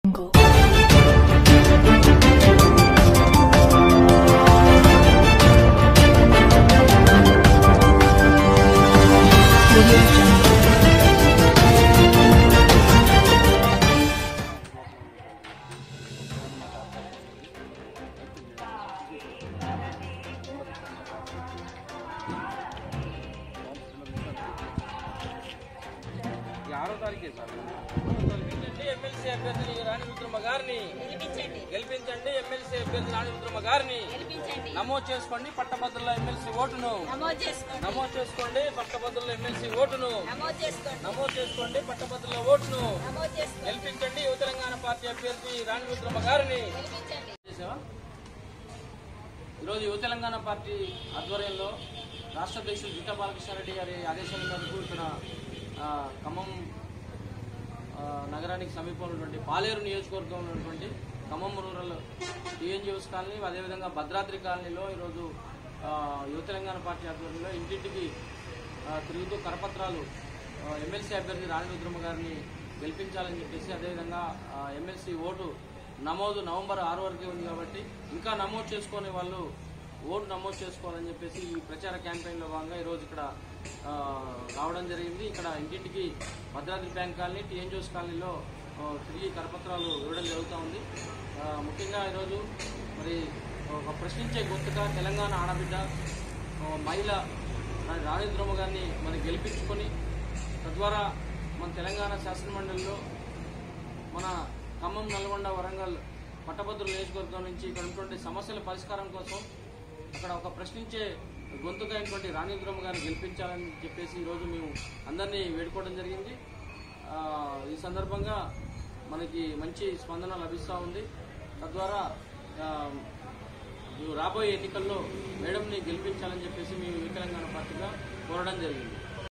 ఈ ఆరో తారీఖే సార్ గెలిపించండి ఎమ్మెల్సీ అభ్యర్థిని రాణి రుద్రమ్మ గారిని గెలిపించండి ఎమ్మెల్సీ అభ్యర్థి రాణి రుద్రమ్మ గారిని నమోదు చేసుకోండి పట్టభద్రుల ఎమ్మెల్సీ ఓటును నమోదు చేసుకోండి నమోదు చేసుకోండి పట్టభద్రుల ఎమ్మెల్సీ ఓటును నమోదు చేసుకోండి నమోదు చేసుకోండి పట్టభద్రుల ఓటును నమోదు చేసుకోండి గెలిపించండి యువ తెలంగాణ పార్టీ అభ్యర్థి రాణి రుద్రమ్మ గారిని గెలిపించండి చేసావా? ఈరోజు యువ తెలంగాణ పార్టీ ఆధ్వర్యంలో రాష్ట్ర అధ్యక్షులు గీతా బాలకృష్ణారెడ్డి గారి ఆదేశాల మేరకు ఇక్కడ ఆ, ఖమ్మం ఆ, నగరానికి సమీపంలో ఉన్నటువంటి పాలేరు నియోజకవర్గంలో ఉన్నటువంటి ఖమ్మం రూరల్ టీఎన్జిఓస్ కాలనీ అదేవిధంగా భద్రాద్రి కాలనీలో ఈరోజు ఆ, యువ తెలంగాణ పార్టీ ఆధ్వర్యంలో ఇంటింటికి ఆ, తిరుగుతూ కరపత్రాలు ఆ, ఎమ్మెల్సీ అభ్యర్థి రాణి రుద్రమ్మ గారిని గెలిపించాలని చెప్పేసి అదేవిధంగా ఆ, ఎమ్మెల్సీ ఓటు నమోదు నవంబర్ ఆరు వరకే ఉంది కాబట్టి ఇంకా నమోదు చేసుకునే వాళ్ళు ఓటు నమోదు చేసుకోవాలని చెప్పేసి ఈ ప్రచార క్యాంపెయిన్లో భాగంగా ఈరోజు ఇక్కడ ఆ, రావడం జరిగింది ఇక్కడ ఇంటింటికి భద్రాద్రి బ్యాంక్ కాలనీ టీఎన్జిఓస్ కాలనీలో ఆ, తిరిగి కరపత్రాలు ఇవ్వడం జరుగుతూ ఉంది ఆ, ముఖ్యంగా ఈరోజు మరి ఒక ప్రశ్నించే గొంతుగా తెలంగాణ ఆడబిడ్డ ఆ, మహిళ రాణి రాజేంద్రమ్మ గారిని మరి గెలిపించుకొని తద్వారా మన తెలంగాణ శాసనమండలిలో మన ఖమ్మం నల్గొండ వరంగల్ పట్టభద్రుల నియోజకవర్గం నుంచి ఇక్కడ ఉన్నటువంటి సమస్యల పరిష్కారం కోసం అక్కడ ఒక ప్రశ్నించే గొంతుగా అయినటువంటి రాణేంద్రమ్మ గారిని గెలిపించాలని చెప్పేసి ఈరోజు మేము అందరినీ వేడుకోవడం జరిగింది ఆ, ఈ సందర్భంగా మనకి మంచి స్పందన లభిస్తూ ఉంది తద్వారా ఆ, రాబోయే ఎన్నికల్లో మేడంని గెలిపించాలని చెప్పేసి మేము ఈ తెలంగాణ పార్టీగా కోరడం జరిగింది